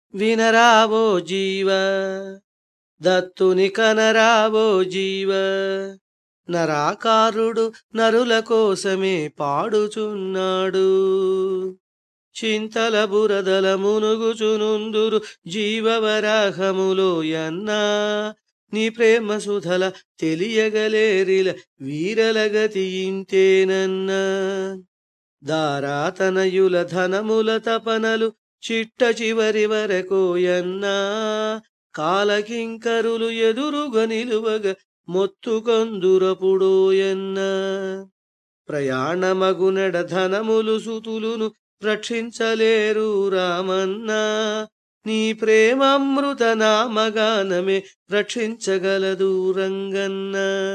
వినరావో జీవ దత్తుని కనరావో జీవ నరాకారుడు నరుల కోసమే పాడుచున్నాడు చింతల బురదల మునుగుచునుందురు జీవవరాహములో యన్నా నీ ప్రేమ సుధల తెలియగలేరిల వీరలగతి ఇంతేనన్నా దారాతనయుల ధనముల తపనలు చిట్ట చివరి వరకోయన్నా కాలకింకరులు ఎదురుగా నిలువగ మొత్తుకందురపుడోయన్నా ప్రయాణమగునడ ధనములు సుతులును రక్షించలేరు రామన్నా నీ ప్రేమామృత నామగానమే రక్షించగలదు రంగన్న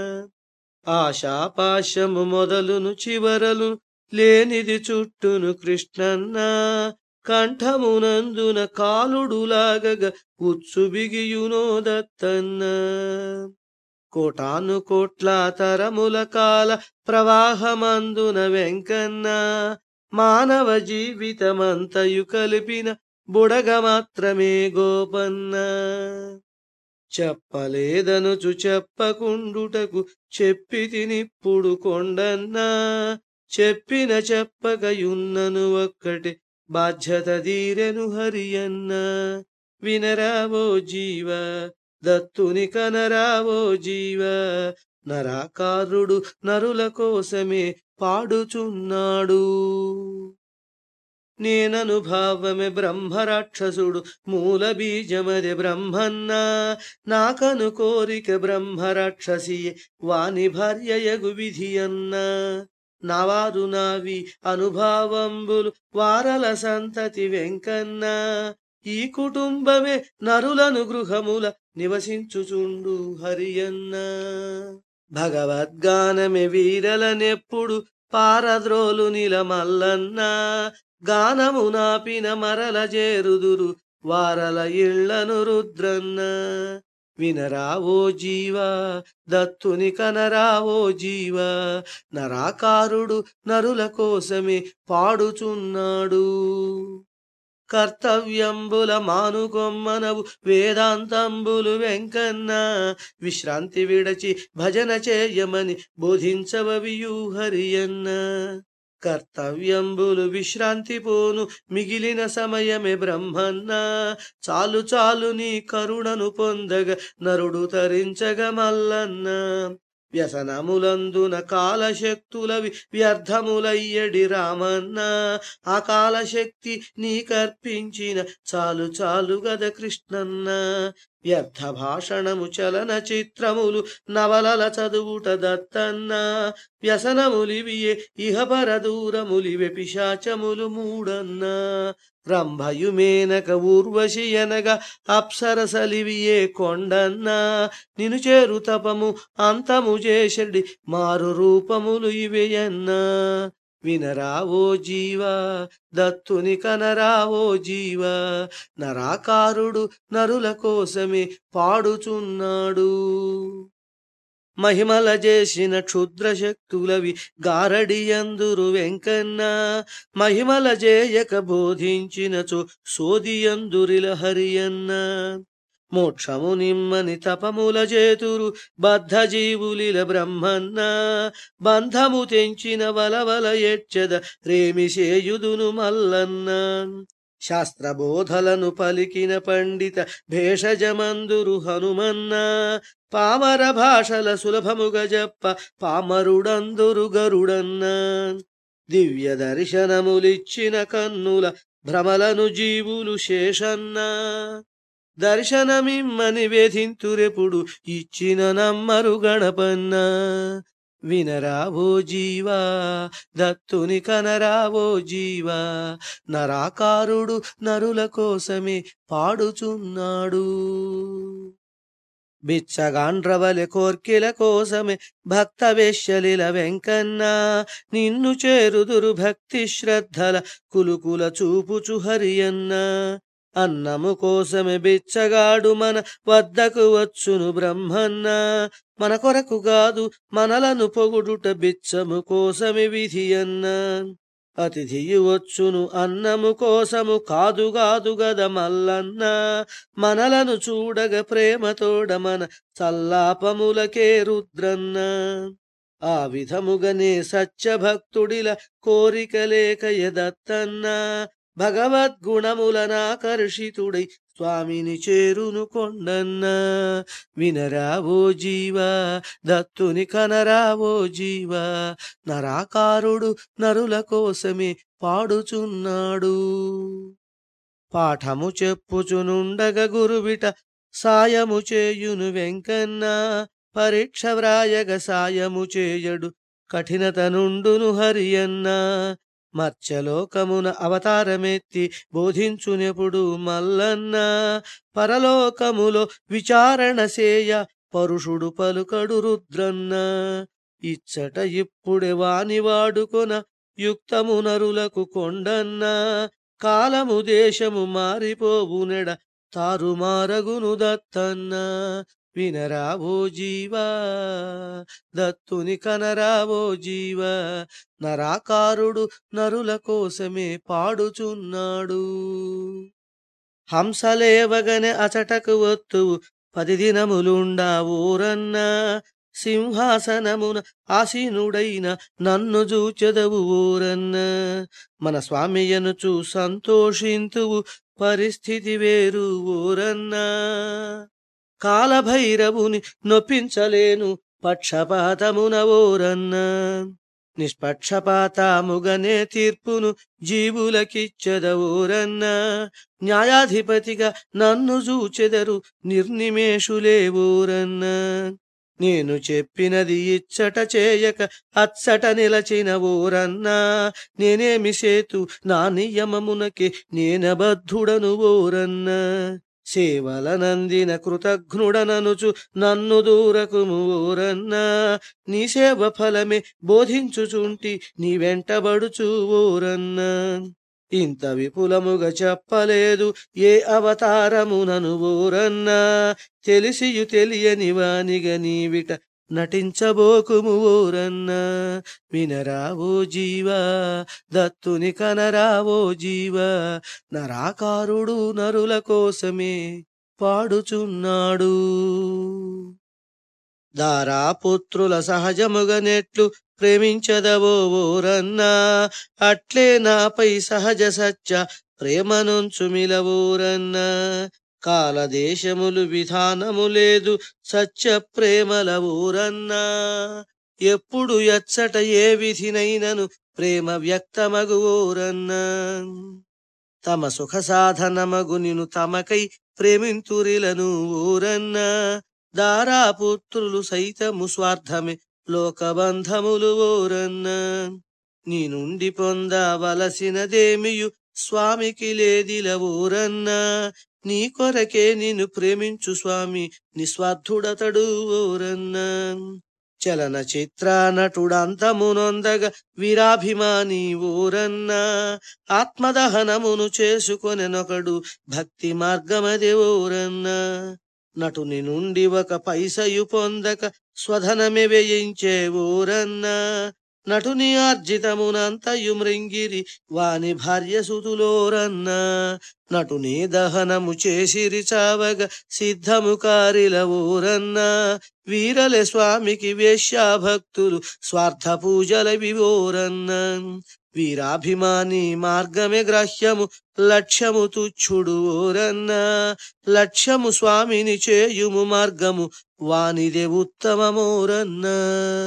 ఆశాపాశము మొదలును చివరలు లేనిది చుట్టును కృష్ణన్న కంఠమునందున కాలుడులాగగ ఉత్సు బిగియునో దత్తన్న కోటాను కోట్ల తరముల కాల ప్రవాహమందున వెంకన్న మానవ జీవితమంతయు కలిపిన బుడగ మాత్రమే గోపన్న చెప్పలేదనుచు చెప్పకుండుటకు చెప్పి తినిప్పుడు కొండన్నా చెప్పిన చెప్పకయున్నను ఒక్కటి బాధ్యత తీరెను హరియన్న వినరావో జీవ దత్తుని కనరావో జీవ నరాకారుడు నరుల కోసమే పాడుచున్నాడు నేననుభావమే బ్రహ్మరాక్షసుడు మూల బీజమది బ్రహ్మన్న నాకను కోరిక బ్రహ్మరాక్షసి వాని భార్యయగు విధి అన్న నవారు నావి అనుభావంబులు వారల సంతతి వెంకన్న ఈ కుటుంబమే నరులను గృహముల నివసించుచుండు హరియన్న భగవద్గానమే వీరలనెప్పుడు పారద్రోలు నిలమల్లన్న గానము నాపిన మరల చేరుదురు వారల ఇళ్లను రుద్రన్న వినరావో జీవా దత్తుని కనరావో జీవా నరాకారుడు నరుల కోసమే పాడుచున్నాడు కర్తవ్యంబుల మానుకొమ్మనవు వేదాంతంబులు వెంకన్న విశ్రాంతి విడచి భజన చేయమని బోధించవవియు హరియన్న కర్తవ్యంబులు విశ్రాంతి పోను మిగిలిన సమయమే బ్రహ్మన్న చాలు చాలు నీ కరుణను పొందగ నరుడు తరించగ మల్లన్న వ్యసనములందున కాలశక్తులవి వ్యర్థములయ్యడి రామన్న ఆ కాలశక్తి నీకర్పించిన చాలు చాలు గద కృష్ణన్న వ్యర్థ భాషణము చలన చిత్రములు నవలల చదువుట దత్తన్న వ్యసనములివియే ఇహపర దూరములివె పిశాచములు మూడన్న రంభయు మేనక ఊర్వశి అనగా అప్సరసలివియే కొండన్న నిను చేరు తపము అంతము చేసడి మారు రూపములు ఇవేయన్నా వినరావో జీవా దత్తుని కనరావో జీవా నరాకారుడు నరుల కోసమే పాడుచున్నాడు మహిమల చేసిన క్షుద్ర శక్తులవి గారడియందురు వెంకన్న మహిమల చేయక బోధించినచో సోదియందురిల హరియన్న మోక్షము నిమ్మని తపముల చేతురు బద్ధ జీవులిల బ్రహ్మన్న బంధము తెంచిన వలవల ఎచ్చద రేమి చేయుదును మల్లన్న శాస్త్రబోధలను పలికిన పండిత భేషజమందురు హనుమన్న పామర భాషల సులభముగ జప్ప పామరుడందురు గరుడన్న దివ్య దర్శనములిచ్చిన కన్నుల భ్రమలను జీవులు శేషన్న దర్శనమిమ్మని వేధింతురెప్పుడు ఇచ్చిన నమ్మరు గణపన్న వినరావో జీవా దత్తుని కనరావో జీవా నరాకారుడు నరుల కోసమే పాడుచున్నాడు బిచ్చగాండ్రవలె కోర్కెల కోసమే భక్త వేశ్యలిల వెంకన్న నిన్ను చేరుదురు భక్తి శ్రద్ధల కులుకుల చూపుచు హరియన్న అన్నము కోసమే బిచ్చగాడు మన వద్దకు వచ్చును బ్రహ్మన్న మన కొరకు కాదు మనలను పొగుడుట బిచ్చము కోసమే విధి అన్న అతిథియు వచ్చును అన్నము కోసము కాదుగాదు గద మల్లన్న మనలను చూడగ ప్రేమతోడ మన సల్లాపములకే రుద్రన్న ఆ విధముగనే సత్యభక్తుడిల కోరిక లేక ఎదత్తన్న భగవద్గుణములనాకర్షితుడై స్వామిని చేరును కొండన్న వినరావో జీవా దత్తుని కనరావో జీవా నరాకారుడు నరుల కోసమే పాడుచున్నాడు పాఠము చెప్పుచునుండగ గురువిట సాయము చేయును వెంకన్న పరీక్ష వ్రాయగ సాయము చేయడు కఠినత నుండును హరియన్న మత్స్యలోకమున అవతారమెత్తి బోధించునెప్పుడు మల్లన్న పరలోకములో విచారణ సేయ పరుషుడు పలుకడు రుద్రన్న ఇచ్చట ఇప్పుడే వాని వాడుకొన యుక్తము నరులకు కొండన్న కాలము దేశము మారిపోవునెడ తారుమారగును దత్తన్న వినరావో జీవా దత్తుని కనరావో జీవా నరాకారుడు నరుల కోసమే పాడుచున్నాడు హంసలేవగనే అచటకు వత్తువు పది దినములుండా ఊరన్న సింహాసనమున ఆసీనుడైన నన్ను చూచెదవు ఊరన్న మన స్వామియనుచు సంతోషింతువు పరిస్థితి వేరు ఊరన్నా కాలభైరవుని నొప్పించలేను పక్షపాతమున ఓరన్న నిష్పక్షపాతముగనే తీర్పును జీవులకిచ్చదవోరన్న న్యాయాధిపతిగా నన్ను చూచెదరు నిర్నిమేషులే ఊరన్న నేను చెప్పినది ఇచ్చట చేయక అచ్చట నిలచిన ఓరన్నా నేనేమి సేతు నా నియమమునకే నేనబద్ధుడను ఓరన్నా సేవలనందిన కృతఘ్నుడననుచు నన్ను దూరకుము ఓరన్నా నీ సేవ ఫలమే బోధించుచుంటి నీ వెంటబడుచు ఓరన్నా ఇంత విపులముగా చెప్పలేదు ఏ అవతారమునను ఓరన్నా తెలిసియు తెలియని వానిగ నీవిట నటించబోకుము ఓరన్నా వినరావో జీవా దత్తుని కనరావో జీవా నరాకారుడు నరుల కోసమే పాడుచున్నాడు దారాపుత్రుల సహజముగా నెట్లు ప్రేమించదవో ఓరన్నా అట్లే నాపై సహజ సత్య ప్రేమనుంచు మిలవోరన్నా కాలదేశములు విధానము లేదు సత్య ప్రేమల ఊరన్నా ఎప్పుడు ఎచ్చట ఏ విధినైనను ప్రేమ వ్యక్తమగు ఊరన్నా తమ సుఖ సాధనమగు నిను తమకై ప్రేమింతురిలను ఊరన్నా దారాపుత్రులు సైతము స్వార్థమే లోకబంధములు ఓరన్నా నీ నుండి పొందవలసినదేమియు స్వామికి లేదిల ఊరన్నా నీ కొరకే నిన్ను ప్రేమించు స్వామి నిస్వార్థుడతడు ఓరన్నా చలన చిత్ర నటుడంతమునొందగ వీరాభిమాని ఓరన్నా ఆత్మదహనమును చేసుకొనెనొకడు భక్తి మార్గమదే ఓరన్నా నటుని నుండి ఒక పైసయు పొందక స్వధనమే వేయించే ఊరన్నా నటుని ఆర్జితమునంతయు మృంగిరి వాని భార్య సుతులోరన్నా నటుని దహనము చేసిరి చావగ సిద్ధము కారిల ఊరన్నా వీరలే స్వామికి వేశ్యా భక్తులు స్వార్థ పూజల వివోరన్నా వీరాభిమాని మార్గమే గ్రాహ్యము లక్ష్యము తుచ్చుడు ఓరన్నా లక్ష్యము స్వామిని చేయుము మార్గము వానిదే ఉత్తమమోరన్నా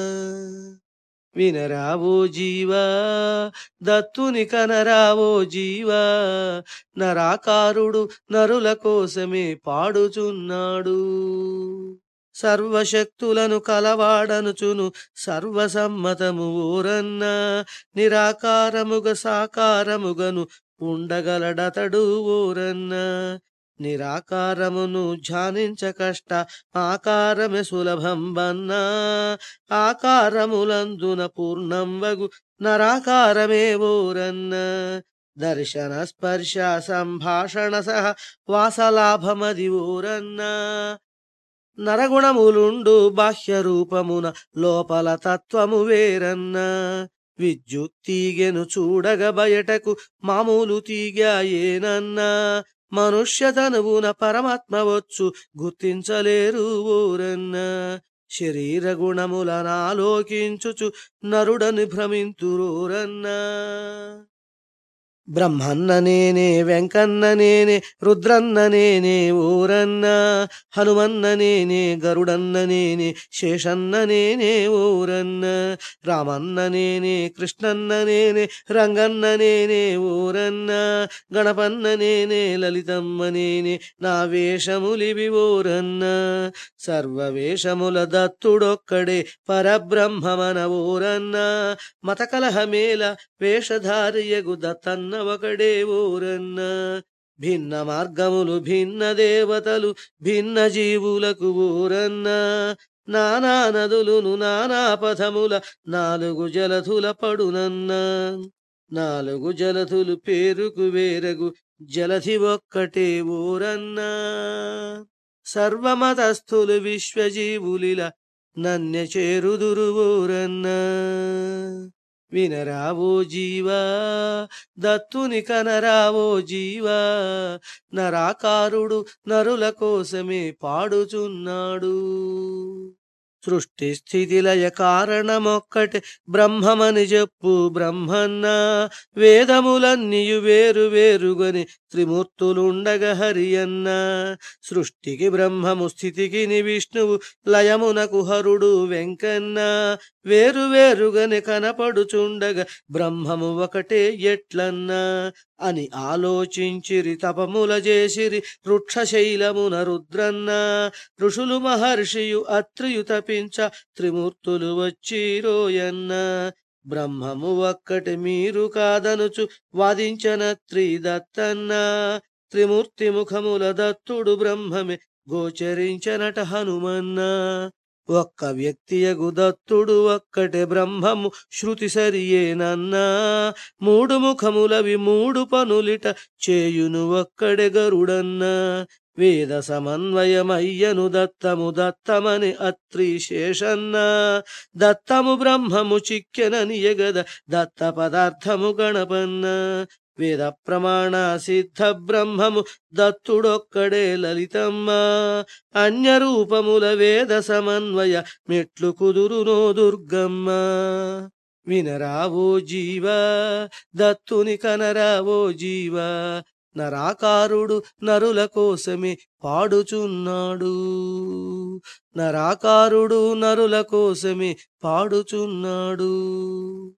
వినరావో జీవా దత్తుని కనరావో జీవా నరాకారుడు నరుల కోసమే పాడుచున్నాడు సర్వశక్తులను కలవాడనుచును సర్వసమ్మతము ఊరన్నా నిరాకారముగ సాకారముగను ఉండగలడతడు ఊరన్నా నిరాకారమును ధ్యానించ కష్ట ఆకారమే సులభం బన్నా ఆకారములందున పూర్ణం వగు నరాకారమే ఓరన్న దర్శన స్పర్శ సంభాషణ సహ వాసలాభమది ఓరన్న నరగుణములుండు బాహ్య రూపమున లోపల తత్వము వేరన్న విద్యుత్ తీగెను చూడగ బయటకు మామూలు తీగాయేనన్నా మనుష్య తనువున పరమాత్మ వచ్చు గుర్తించలేరు ఊరన్నా శరీర గుణములనాలోకించుచు నరుడని భ్రమింతురోరన్నా బ్రహ్మన్న నేనే వెంకన్న నేనే రుద్రన్న నేనే ఓరన్న హనుమన్న నేనే గరుడన్న నేనే శేషన్న నేనే ఓరన్న రామన్న నేనే కృష్ణన్న నేనే రంగన్న నేనే ఓరన్న గణపన్న నేనే లలితమ్మ నేనే నా వేషములివి ఓరన్న సర్వ వేషముల దత్తుడొక్కడే పరబ్రహ్మమన ఓరన్న మత కలహమేల వేషధారియగు దత్తన్న ఒకడే ఊరన్న భిన్న మార్గములు భిన్న దేవతలు భిన్న జీవులకు ఊరన్న నానా నదులును నానా పథముల నాలుగు జలధుల పడునన్న నాలుగు జలధులు పేరుకు వేరగు జలధి ఒక్కటే ఊరన్న సర్వమతస్థులు విశ్వజీవులిల నన్య చేరుదురు ఊరన్నా వినరావో జీవా దత్తుని కనరావో జీవా నరాకారుడు నరుల కోసమే పాడుచున్నాడు సృష్టి స్థితి లయ కారణమొక్కటే బ్రహ్మమని చెప్పు బ్రహ్మన్న వేదములన్నీయు వేరు వేరుగని త్రిమూర్తులుండగ హరి అన్న సృష్టికి బ్రహ్మము స్థితికి ని విష్ణువు లయమునకు హరుడు వెంకన్న వేరు వేరుగని కనపడుచుండగ బ్రహ్మము ఒకటే ఎట్లన్నా అని ఆలోచించిరి తపముల చేసిరి వృక్షశైలమున రుద్రన్న ఋషులు మహర్షియు అత్రియు తపించ త్రిమూర్తులు వచ్చిరోయన్న బ్రహ్మము ఒక్కటి మీరు కాదనుచు వాదించన త్రిదత్తన్న త్రిమూర్తి ముఖముల దత్తుడు బ్రహ్మమే గోచరించనట హనుమన్న ఒక్క వ్యక్తియగు దత్తుడు ఒక్కటే బ్రహ్మము శృతి సరియేనన్నా మూడు ముఖములవి మూడు పనులిట చేయును ఒక్కడే గరుడన్నా వేద సమన్వయమయ్యను దత్తము దత్తమని అత్రి శేషన్న దత్తము బ్రహ్మము చిక్కెనని ఎగద దత్త పదార్థము గణపన్న వేద ప్రమాణ సిద్ధ బ్రహ్మము దత్తుడొక్కడే లలితమ్మ అన్య రూపముల వేద సమన్వయ మెట్లు కుదురునో దుర్గమ్మ వినరావో జీవా దత్తుని కనరావో జీవా నరాకారుడు నరుల కోసమే పాడుచున్నాడు నరాకారుడు నరుల కోసమే పాడుచున్నాడు